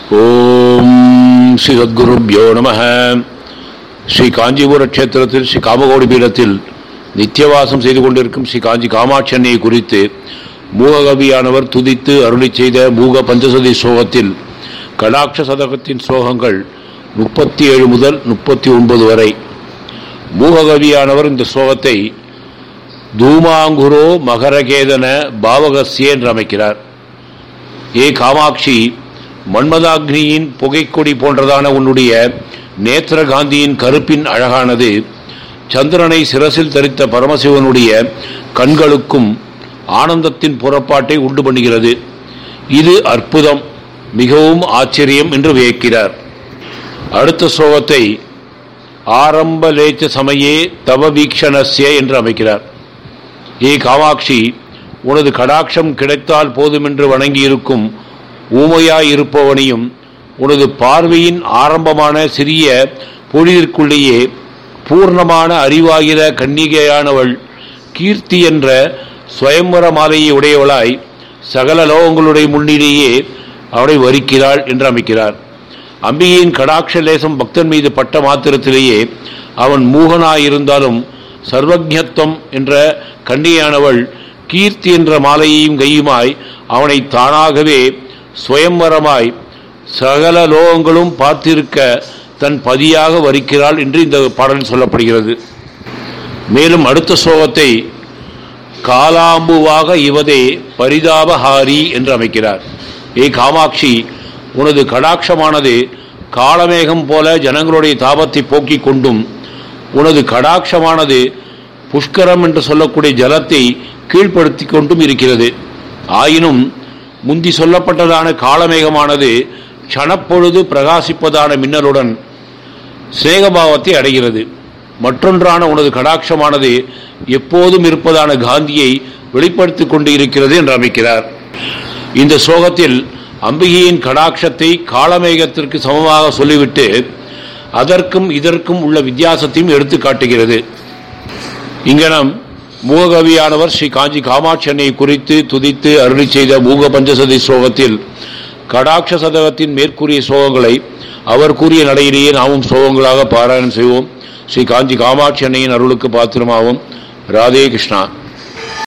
ஓம் ஸ்ரீ சத்குருப்யோ நம ஸ்ரீ காஞ்சிபுர கஷேத்திரத்தில் ஸ்ரீ காமகோடி பீடத்தில் நித்தியவாசம் செய்து கொண்டிருக்கும் ஸ்ரீ காஞ்சி காமாட்சன்னையை குறித்து மூககவியானவர் துதித்து அருளி செய்த மூக பஞ்சசதி ஸ்லோகத்தில் கடாட்ச சதகத்தின் ஸ்லோகங்கள் முப்பத்தி ஏழு முதல் முப்பத்தி ஒன்பது வரை மூககவியானவர் இந்த ஸ்லோகத்தை தூமாங்குரோ மகரகேதன பாவகசிய என்று அமைக்கிறார் ஏ காமாட்சி மன்மதாக்னியின் புகைக்கொடி போன்றதான உன்னுடைய நேத்திரகாந்தியின் கருப்பின் அழகானது சந்திரனை சிரசில் தரித்த பரமசிவனுடைய கண்களுக்கும் ஆனந்தத்தின் புறப்பாட்டை உண்டு பண்ணுகிறது இது அற்புதம் மிகவும் ஆச்சரியம் என்று வியக்கிறார் அடுத்த ஸ்லோகத்தை ஆரம்ப லேச்ச சமயே தவ வீக்ஷணஸ்ய என்று அமைக்கிறார் ஏ காமாட்சி உனது கடாட்சம் கிடைத்தால் போதுமென்று வணங்கியிருக்கும் ஊமையாய் இருப்பவனையும் உனது பார்வையின் ஆரம்பமான சிறிய பொழுதிற்குள்ளேயே பூர்ணமான அறிவாகிற கன்னிகையானவள் கீர்த்தி என்ற சுயம்பர மாலையை உடையவளாய் சகல லோகங்களுடைய முன்னிலேயே அவளை வரிக்கிறாள் என்று அமைக்கிறார் அம்பிகையின் கடாட்ச லேசம் பக்தன் மீது பட்ட மாத்திரத்திலேயே அவன் மூகனாயிருந்தாலும் சர்வஜத்துவம் என்ற கன்னியானவள் கீர்த்தி என்ற மாலையையும் கையுமாய் அவனை தானாகவே சுயம்பரமாய் சகல லோகங்களும் பார்த்திருக்க தன் பதியாக வரிக்கிறாள் என்று இந்த பாடலில் சொல்லப்படுகிறது மேலும் அடுத்த ஸ்லோகத்தை காலாம்புவாக இவதே பரிதாபஹாரி என்று அமைக்கிறார் ஏ காமாட்சி உனது கடாட்சமானது காலமேகம் போல ஜனங்களுடைய தாபத்தை போக்கிக் கொண்டும் உனது கடாட்சமானது புஷ்கரம் என்று சொல்லக்கூடிய ஜலத்தை கீழ்ப்படுத்தி கொண்டும் இருக்கிறது ஆயினும் முந்தி சொல்லப்பட்டதான காலமேகமானது க்ஷணப்பொழுது பிரகாசிப்பதான மின்னலுடன் சிநேகபாவத்தை அடைகிறது மற்றொன்றான உனது கடாட்சமானது எப்போதும் இருப்பதான காந்தியை வெளிப்படுத்திக் கொண்டு இருக்கிறது என்று அமைக்கிறார் இந்த ஸ்லோகத்தில் அம்பிகையின் கடாட்சத்தை காலமேகத்திற்கு சமமாக சொல்லிவிட்டு அதற்கும் இதற்கும் உள்ள வித்தியாசத்தையும் எடுத்து காட்டுகிறது இங்கனம் மூககவியானவர் ஸ்ரீ காஞ்சி காமாட்சி குறித்து துதித்து அருளி செய்த மூக பஞ்சசதி ஸ்லோகத்தில் கடாட்ச சதகத்தின் மேற்கூறிய ஸ்லோகங்களை அவர் கூறிய நடையிலேயே நாமும் ஸ்லோகங்களாக பாராயணம் செய்வோம் ஸ்ரீ காஞ்சி காமாட்சி அன்னையின் அருளுக்கு பாத்திரமாகும் ராதே கிருஷ்ணா